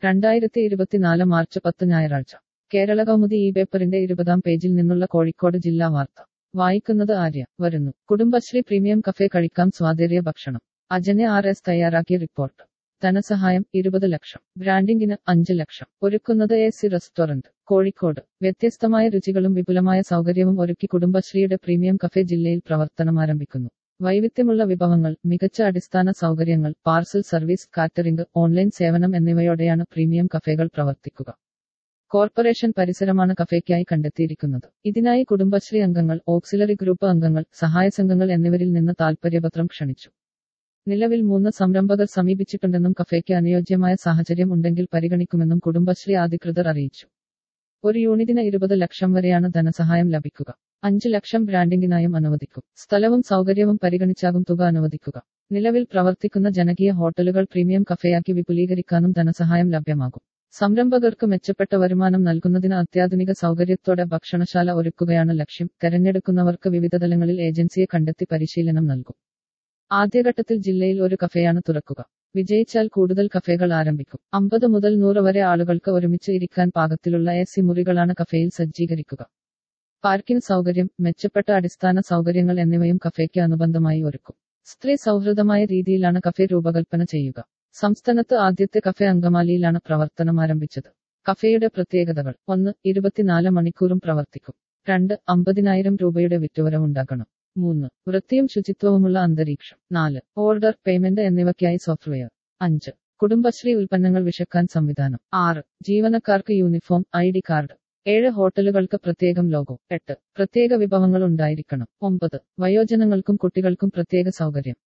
രണ്ടായിരത്തി ഇരുപത്തിനാല് മാർച്ച് പത്ത് ഞായറാഴ്ച കേരള കൗമുദി ഈ പേപ്പറിന്റെ ഇരുപതാം പേജിൽ നിന്നുള്ള കോഴിക്കോട് ജില്ലാ വാർത്ത വായിക്കുന്നത് ആര്യ വരുന്നു കുടുംബശ്രീ പ്രീമിയം കഫേ കഴിക്കാം സ്വാതേറിയ ഭക്ഷണം അജനെ ആർ എസ് തയ്യാറാക്കിയ റിപ്പോർട്ട് ധനസഹായം ഇരുപത് ലക്ഷം ബ്രാൻഡിംഗിന് അഞ്ച് ലക്ഷം ഒരുക്കുന്നത് എ സി റെസ്റ്റോറന്റ് കോഴിക്കോട് വ്യത്യസ്തമായ രുചികളും വിപുലമായ സൗകര്യവും ഒരുക്കി കുടുംബശ്രീയുടെ പ്രീമിയം കഫേ ജില്ലയിൽ പ്രവർത്തനം ആരംഭിക്കുന്നു വൈവിധ്യമുള്ള വിഭവങ്ങൾ മികച്ച അടിസ്ഥാന സൗകര്യങ്ങൾ പാർസൽ സർവീസ് കാറ്ററിംഗ് ഓൺലൈൻ സേവനം എന്നിവയോടെയാണ് പ്രീമിയം കഫേകൾ പ്രവർത്തിക്കുക കോർപ്പറേഷൻ പരിസരമാണ് കഫേക്കായി കണ്ടെത്തിയിരിക്കുന്നത് ഇതിനായി കുടുംബശ്രീ അംഗങ്ങൾ ഓക്സിലറി ഗ്രൂപ്പ് അംഗങ്ങൾ സഹായ സംഘങ്ങൾ എന്നിവരിൽ നിന്ന് താൽപര്യപത്രം ക്ഷണിച്ചു നിലവിൽ മൂന്ന് സംരംഭകർ സമീപിച്ചിട്ടുണ്ടെന്നും കഫേക്ക് അനുയോജ്യമായ സാഹചര്യം ഉണ്ടെങ്കിൽ പരിഗണിക്കുമെന്നും കുടുംബശ്രീ അധികൃതർ അറിയിച്ചു ഒരു യൂണിറ്റിന് ഇരുപത് ലക്ഷം വരെയാണ് ധനസഹായം ലഭിക്കുക അഞ്ച് ലക്ഷം ബ്രാൻഡിംഗിനായും അനുവദിക്കും സ്ഥലവും സൗകര്യവും പരിഗണിച്ചാകും തുക അനുവദിക്കുക നിലവിൽ പ്രവർത്തിക്കുന്ന ജനകീയ ഹോട്ടലുകൾ പ്രീമിയം കഫേയാക്കി വിപുലീകരിക്കാനും ധനസഹായം ലഭ്യമാകും സംരംഭകർക്ക് മെച്ചപ്പെട്ട വരുമാനം നൽകുന്നതിന് അത്യാധുനിക സൗകര്യത്തോടെ ഭക്ഷണശാല ഒരുക്കുകയാണ് ലക്ഷ്യം തെരഞ്ഞെടുക്കുന്നവർക്ക് വിവിധ തലങ്ങളിൽ ഏജൻസിയെ കണ്ടെത്തി പരിശീലനം നൽകും ആദ്യഘട്ടത്തിൽ ജില്ലയിൽ ഒരു കഫേയാണ് തുറക്കുക വിജയിച്ചാൽ കൂടുതൽ കഫേകൾ ആരംഭിക്കും അമ്പത് മുതൽ നൂറ് വരെ ആളുകൾക്ക് ഒരുമിച്ച് ഇരിക്കാൻ പാകത്തിലുള്ള എ സി മുറികളാണ് കഫേയിൽ സജ്ജീകരിക്കുക പാർക്കിംഗ് സൗകര്യം മെച്ചപ്പെട്ട അടിസ്ഥാന സൗകര്യങ്ങൾ എന്നിവയും കഫേക്ക് അനുബന്ധമായി ഒരുക്കും സ്ത്രീ സൗഹൃദമായ രീതിയിലാണ് കഫേ രൂപകൽപ്പന ചെയ്യുക സംസ്ഥാനത്ത് ആദ്യത്തെ കഫേ അങ്കമാലിയിലാണ് പ്രവർത്തനം ആരംഭിച്ചത് കഫേയുടെ പ്രത്യേകതകൾ ഒന്ന് ഇരുപത്തിനാല് മണിക്കൂറും പ്രവർത്തിക്കും രണ്ട് അമ്പതിനായിരം രൂപയുടെ വിറ്റുവരവുണ്ടാകണം മൂന്ന് വൃത്തിയും ശുചിത്വവുമുള്ള അന്തരീക്ഷം നാല് ഓർഡർ പേയ്മെന്റ് എന്നിവയ്ക്കായി സോഫ്റ്റ്വെയർ അഞ്ച് കുടുംബശ്രീ ഉൽപ്പന്നങ്ങൾ വിഷക്കാൻ സംവിധാനം ആറ് ജീവനക്കാർക്ക് യൂണിഫോം ഐ ഡി കാർഡ് ഏഴ് ഹോട്ടലുകൾക്ക് പ്രത്യേകം ലോഗോ എട്ട് പ്രത്യേക വിഭവങ്ങൾ ഉണ്ടായിരിക്കണം ഒമ്പത് വയോജനങ്ങൾക്കും കുട്ടികൾക്കും പ്രത്യേക സൗകര്യം